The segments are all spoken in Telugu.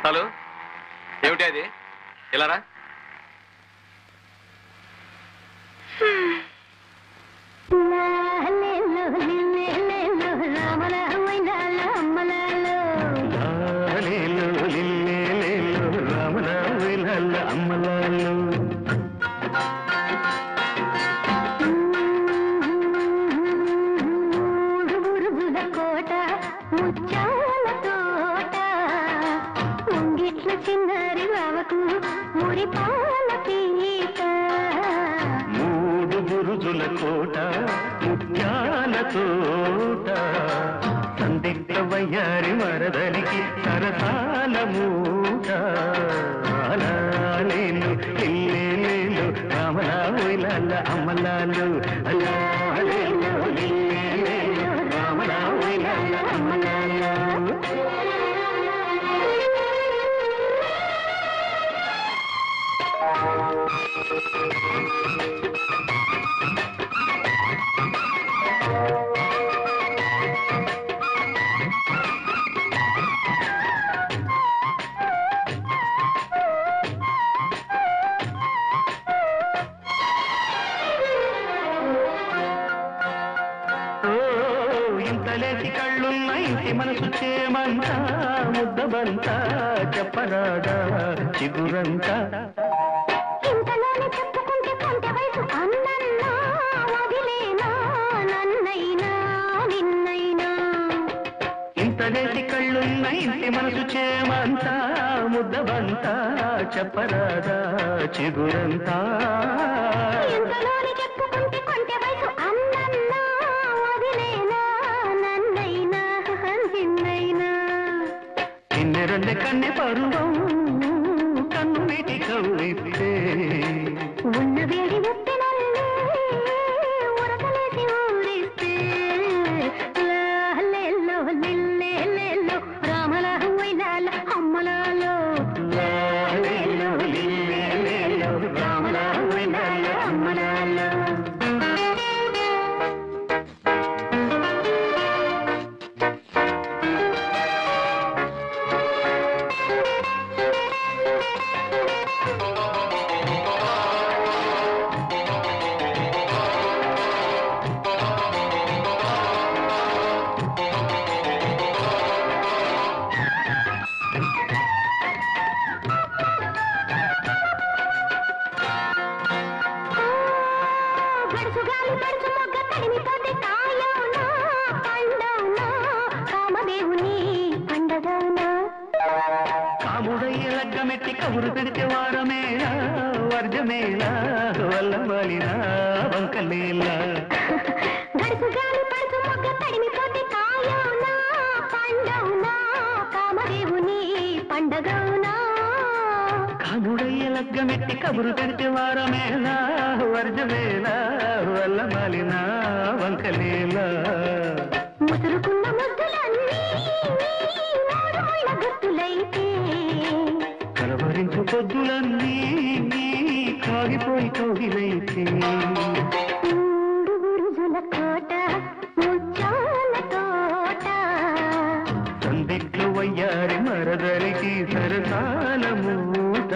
గీతాలు ఏమిటి అది ఇలా రా లాలేలు, లిల్లేలేలు, రామలావేలల్ల అమ్మలాలు. కోట ముచ్చాల తోట ముంగిట్ల చిన్నారి బావకు మురి పాల పీట మూడు బురుజుల కోట ముత్యాల తోట సందిగ్ధ వయ్యారి మరదలికి సరసాల మూట అలాలేలు ఇల్లేలేలు రామలావులల్ల అమ్మలాలు అలాలేలు ఇల్లేలేలు రామలావులల్ల అమ్మలాలు ఓ, ఇంతలేసి కళ్ళున్న ఇంటి మనసు చేమంత ముద్దబంత చెప్పరాదా చిగురంతా ఇంతలోనే చెప్పుకుంటే కొంత వయసు అన్నన్నా వదిలేనా నన్నైనా నిన్నైనా ఇంతలేసి కళ్ళున్న ఇంటి మనసు చేమంత ముద్దబంత చెప్పరాదా చిగురంతా ఇంతలోనే చెప్పుకుంటే కొంత వయసు అన్నన్నా వదిలేనా నన్నైనా నిన్నైనా కిన్నెరల్లె కన్నె పరువం కన్ను మీటి కవ్విస్తే ఉన్న వేడి ఉప్పినల్లే ఉరకలేసి ఊరిస్తే లాలేలో లిల్లేలేలో రామల వైలాల అమ్మలాలో లాలేలు, లిల్లేలేలు, రామలా వైలాల అమ్మలాలు. గడుసుగాలి గడుసు మొగ్గ తడిమితోటి కాయవునా పండవునా కామదేవుని పండగవునా కాముడయ్య లగ్గమెట్టి కబురు పెడితే వారమేలా వర్జమేలా వల్లవలినా వంకలేలా గడుసుగాలి పడుచు మొగ్గ తడిమితోటి కాయవునా పండవునా కామదేవుని పండగవునా కాముడయ్య లగ్గమెట్టి కబురు పెడితే వారమేలా వర్జమేలా వల్లవలినా వంకలేలా ముసురుకున్న ముద్దులన్నీ మూడు ముళ్ళ గుర్తులైతే కలవరించు పొద్దులన్నీ కాగిపోయి కౌగిలైతే మూడు బురుజుల కోట ముచ్చాల తోట సందిగ్ధ వయ్యారి మరదరికి సరసాల మూట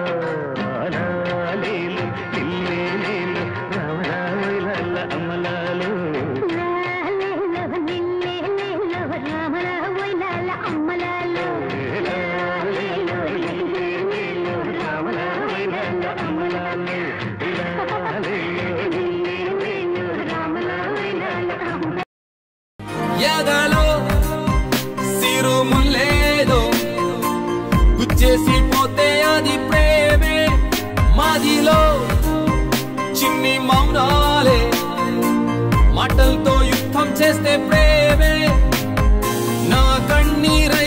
లాలేలు, లిల్లేలేలు, రామరావులల్ల అమలాలు లాలేలో నిల్లేలేలో రామల వైలాల అమ్మలాలో లాలేలు, లిల్లేలేలు, రామరావులల్ల అమలాలు లాలేలు, లిల్లేలేలు, రామరావులల్ల అమలాలు ఎదలో సిరు ముల్లేదో గుచ్చేసి పోతే అది ప్రేమే మాదిలో చిన్ని మౌనాలే మాటలతో యుద్ధం చేస్తే ప్రేమే నా కన్నీరై